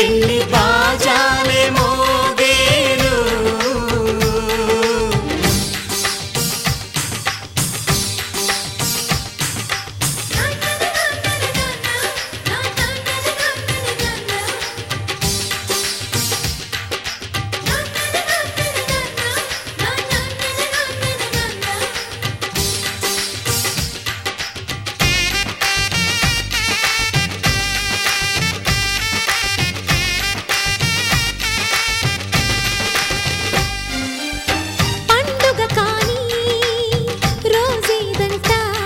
పెళ్లి బాజాలే మోగేను పండుగ కాని రోజేదంట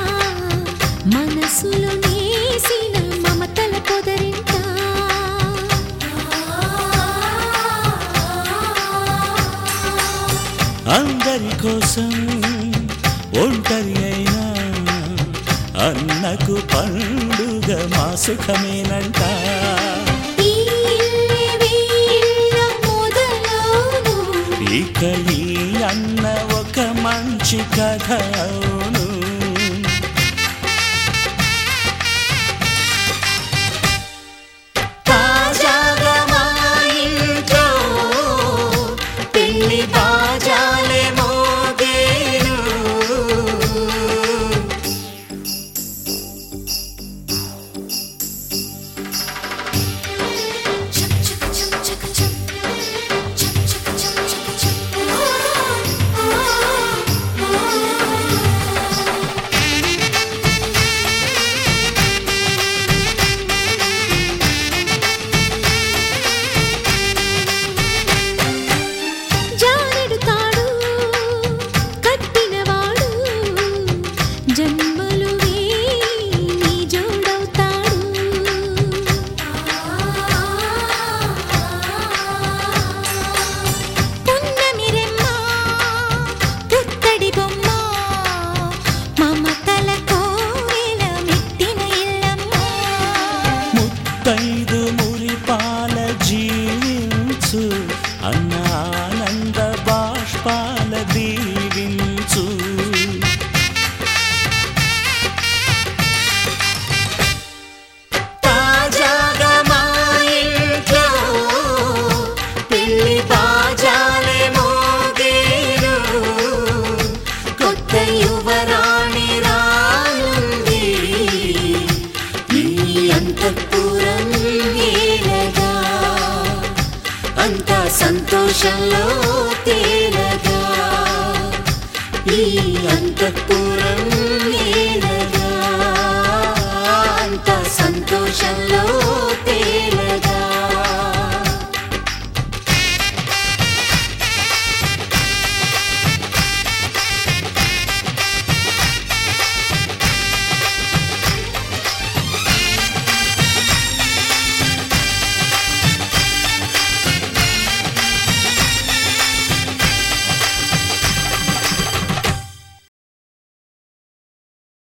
మనసులో నేసిన మమతల పొదరింట అందరి కోసం ఒంటరి అయినా అన్నకు పండుగ మా సుఖమేనంట ఈ ఇల్లే వీళ్ళ మొదలవును ఇక ఈ అన్న ఒక మంచి కథ అవును తాజాగా మా ఇంట్లో పెళ్లి బాజాలే మోగేను జానెడు తాడు కట్టినవాడు జన్మలు నీ జోడవుతాడు పున్నమిరెమ్మ పుత్తడి బొమ్మ మమతల కోవెల మెట్టిన ఇల్లమ్మ ముత్తైదు మురిపాల జీవించు అన్న ఆనంద బాష్పాల దీవించు తాజాగా మా ఇంట్లో పెళ్లి బాజాలే మోగేను కొత్త యువరాణి రానుంది ఈ అంతఃపురం ఏలగా అంత సంతోషంలో తేలగా ఈ అంతఃపురం నేలగా అంత సంతోషంలో